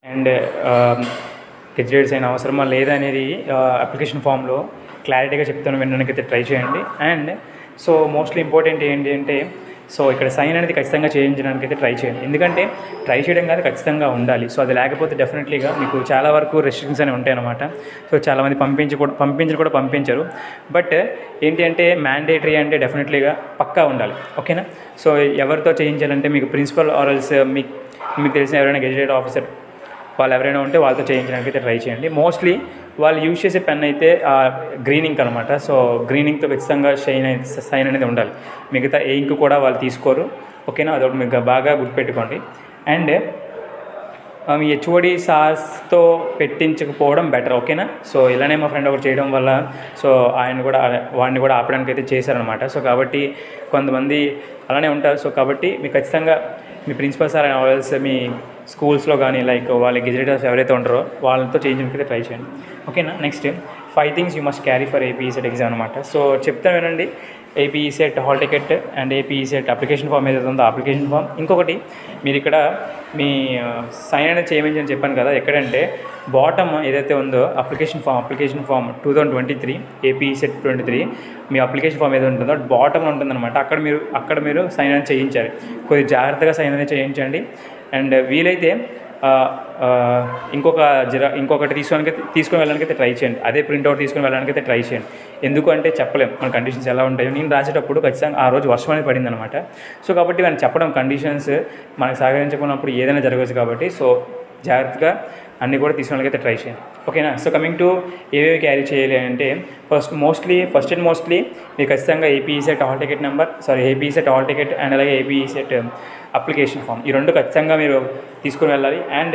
and గెజిటేట్స్ అయిన అవసరమా లేదా అనేది అప్లికేషన్ ఫామ్లో క్లారిటీగా చెప్తాను వినడానికి అయితే ట్రై చేయండి అండ్ సో మోస్ట్లీ ఇంపార్టెంట్ ఏంటి అంటే సో ఇక్కడ సైన్ అనేది ఖచ్చితంగా చేయించడానికి అయితే ట్రై చేయండి ఎందుకంటే ట్రై చేయడం కాదు ఖచ్చితంగా ఉండాలి సో అది లేకపోతే డెఫినెట్లీగా మీకు చాలా వరకు రెస్ట్రిక్షన్స్ అనేవి ఉంటాయి అనమాట సో చాలామంది పంపించి కూడా పంపించరు కూడా పంపించరు బట్ ఏంటి అంటే మ్యాండేటరీ అంటే డెఫినెట్లీగా పక్కా ఉండాలి ఓకేనా సో ఎవరితో చేయించాలంటే మీకు ప్రిన్సిపల్ ఆరల్స్ మీకు మీకు తెలిసిన ఎవరైనా గెజిటెడ్ ఆఫీసర్ వాళ్ళు ఎవరైనా ఉంటే వాళ్ళతో చేయించడానికి అయితే ట్రై చేయండి మోస్ట్లీ వాళ్ళు యూజ్ చేసే పెన్ అయితే గ్రీన్ ఇంక్ అనమాట సో గ్రీన్ ఇంక్తో ఖచ్చితంగా షైన్ సైన్ అనేది ఉండాలి మిగతా ఏ ఇంక్ కూడా వాళ్ళు తీసుకోరు ఓకేనా అదొకటి మీకు బాగా గుర్తుపెట్టుకోండి అండ్ మీ హెచ్ఓడి సాస్తో పెట్టించకపోవడం బెటర్ ఓకేనా సో ఇలానే మా ఫ్రెండ్ ఒకటి చేయడం వల్ల సో ఆయన కూడా వాడిని కూడా ఆపడానికి అయితే చేశారనమాట సో కాబట్టి కొంతమంది అలానే ఉంటారు సో కాబట్టి మీకు ఖచ్చితంగా మీ ప్రిన్సిపల్ సార్ అవ్వాల్సి మీ స్కూల్స్లో కానీ లైక్ వాళ్ళ గెజిటేటర్స్ ఎవరైతే ఉంటారో వాళ్ళతో చేయించడానికి అయితే ట్రై చేయండి ఓకేనా next five things you must carry for AP SET exam అనమాట సో చెప్తాను వినండి AP SET hall ticket and AP SET application form ఏదైతే ఉందో అప్లికేషన్ ఫామ్ ఇంకొకటి మీరు ఇక్కడ మీ సైన్ అనేది చేయమని అని చెప్పాను కదా ఎక్కడంటే బాటమ్ ఏదైతే ఉందో application form application form two thousand twenty three AP SET twenty three మీ అప్లికేషన్ ఫామ్ ఏదైతే ఉంటుందో బాటమ్ ఉంటుందన్నమాట అక్కడ మీరు అక్కడ మీరు సైన్ అనేది చేయించాలి కొద్దిగా జాగ్రత్తగా సైన్ అనేది చేయించండి అండ్ వీలైతే ఆ, ఆ, ఇంకొక జర ఇంకొకటి తీసుకోవడానికి తీసుకొని వెళ్ళడానికి అయితే ట్రై చేయండి అదే ప్రింట్అవుట్ తీసుకొని వెళ్ళడానికి అయితే ట్రై చేయండి ఎందుకు అంటే చెప్పలేం మన కండిషన్స్ ఎలా ఉంటాయో నేను రాసేటప్పుడు ఖచ్చితంగా ఆ రోజు వర్షం అనేది పడింది అనమాట సో కాబట్టి మనం చెప్పడం కండిషన్స్ మనకు సహకరించుకున్నప్పుడు ఏదైనా జరగవచ్చు కాబట్టి సో జాగ్రత్తగా అన్నీ కూడా తీసుకోవడానికి అయితే ట్రై చేయండి ఓకేనా సో కమింగ్ టు ఏవేవి క్యారీ చేయాలి అంటే first mostly first and mostly మీరు ఖచ్చితంగా AP SET hall ticket number sorry AP SET hall ticket and అలాగే ఏపీ సెట్ అప్లికేషన్ ఫామ్ ఈ రెండు ఖచ్చితంగా మీరు తీసుకుని వెళ్ళాలి అండ్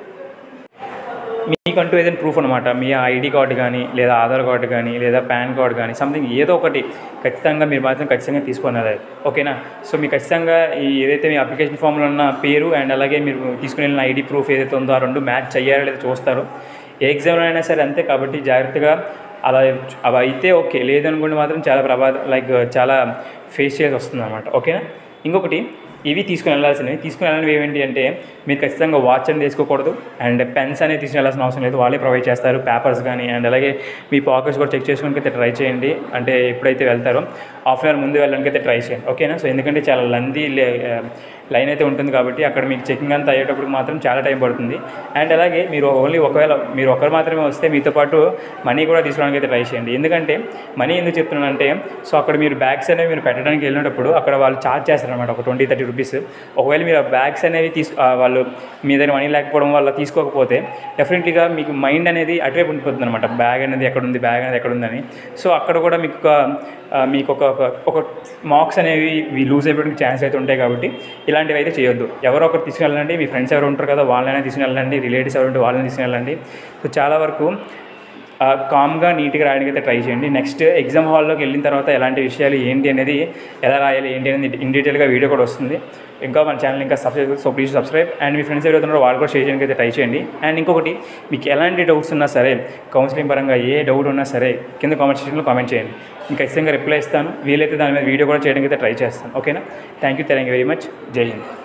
మీకంటూ ఏదైనా ప్రూఫ్ అనమాట మీ ఐడి కార్డు కానీ లేదా ఆధార్ కార్డు కానీ లేదా పాన్ కార్డు కానీ సంథింగ్ ఏదో ఒకటి ఖచ్చితంగా మీరు మాత్రం ఖచ్చితంగా తీసుకొని వెళ్ళాలి ఓకేనా సో మీకు ఖచ్చితంగా ఈ ఏదైతే మీ అప్లికేషన్ ఫామ్లో ఉన్న పేరు అండ్ అలాగే మీరు తీసుకుని వెళ్ళిన ఐడి ప్రూఫ్ ఏదైతే ఉందో ఆ రెండు మ్యాచ్ అయ్యారో లేదా చూస్తారు ఏ ఎగ్జామ్లో అయినా సరే అంతే కాబట్టి జాగ్రత్తగా అలా అవి అయితే ఓకే లేదనుకుంటే మాత్రం చాలా ప్రమాదం లైక్ చాలా ఫేస్ చేయాల్సి వస్తుంది అనమాట ఓకేనా ఇంకొకటి ఇవి తీసుకుని వెళ్ళాల్సినవి తీసుకుని వెళ్ళినవి ఏమిటి అంటే మీరు ఖచ్చితంగా వాచ్ అనేది తీసుకోకూడదు అండ్ పెన్స్ అనేది తీసుకుని వెళ్ళాల్సిన అవసరం లేదు వాళ్ళే ప్రొవైడ్ చేస్తారు పేపర్స్ కానీ అండ్ అలాగే మీ పాకెట్స్ కూడా చెక్ చేసుకోవడానికి అయితే ట్రై చేయండి అంటే ఎప్పుడైతే వెళ్తారో హాఫ్ అన్ అవర్ ముందు వెళ్ళడానికి అయితే ట్రై చేయండి ఓకేనా సో ఎందుకంటే చాలా లంది లైన్ అయితే ఉంటుంది కాబట్టి అక్కడ మీకు చెకింగ్ అంతా అయ్యేటప్పుడు మాత్రం చాలా టైం పడుతుంది అండ్ అలాగే మీరు ఓన్లీ ఒకవేళ మీరు ఒకరు మాత్రమే వస్తే మీతో పాటు మనీ కూడా తీసుకోవడానికి అయితే ట్రై చేయండి ఎందుకంటే మనీ ఎందుకు చెప్తున్నానంటే సో అక్కడ మీరు బ్యాగ్స్ అనేవి మీరు పెట్టడానికి వెళ్ళినప్పుడు అక్కడ వాళ్ళు ఛార్జ్ చేస్తారనమాట ఒక ట్వంటీ థర్టీ రూపీస్ ఒకవేళ మీరు ఆ బ్యాగ్స్ అనేవి తీసు ఆ వాళ్ళు మీ దగ్గర మనీ లేకపోవడం వల్ల తీసుకోకపోతే డెఫినెట్లీగా మీకు మైండ్ అనేది అటువైపు ఉండిపోతుంది అనమాట బ్యాగ్ అనేది ఎక్కడ ఉంది బ్యాగ్ అనేది ఎక్కడ ఉందని సో అక్కడ కూడా మీకు ఒక ఆ, మీకు ఒక ఒక- ఒక మార్క్స్ అనేవి లూజ్ అయిపోవడానికి ఛాన్స్ అయితే ఉంటాయి కాబట్టి ఇలాంటివి అయితే చేయొద్దు ఎవరో ఒకరు తీసుకెళ్ళండి మీ ఫ్రెండ్స్ ఎవరు ఉంటారు కదా వాళ్ళైనా తీసుకెళ్ళండి రిలేటివ్స్ ఎవరు ఉంటే వాళ్ళని తీసుకెళ్ళండి సో చాలా వరకు కామ్గా నీట్గా రాయడానికి అయితే ట్రై చేయండి నెక్స్ట్ ఎగ్జామ్ హాల్లోకి వెళ్ళిన తర్వాత ఎలాంటి విషయాలు ఏంటి అనేది ఎలా రాయాలి ఏంటి అనేది ఇన్ డీటెయిల్గా వీడియో కూడా వస్తుంది ఇంకా మన ఛానల్ ఇంకా subscribe so please subscribe and మీ ఫ్రెండ్స్ ఎవరైతే ఉన్నారో వాళ్ళు కూడా షేర్ చేయడానికి అయితే ట్రై చేయండి అండ్ ఇంకొకటి మీకు ఎలాంటి డౌట్స్ ఉన్నా సరే కౌన్సిలింగ్ పరంగా ఏ డౌట్ ఉన్నా సరే కింద కామెంట్ సెక్షన్లో కామెంట్ చేయండి ఇంకా ఖచ్చితంగా రిప్లై ఇస్తాను వీలైతే దాని మీద వీడియో కూడా చేయడానికి అయితే ట్రై చేస్తాను ఓకేనా thank you thank you very much జై హింద్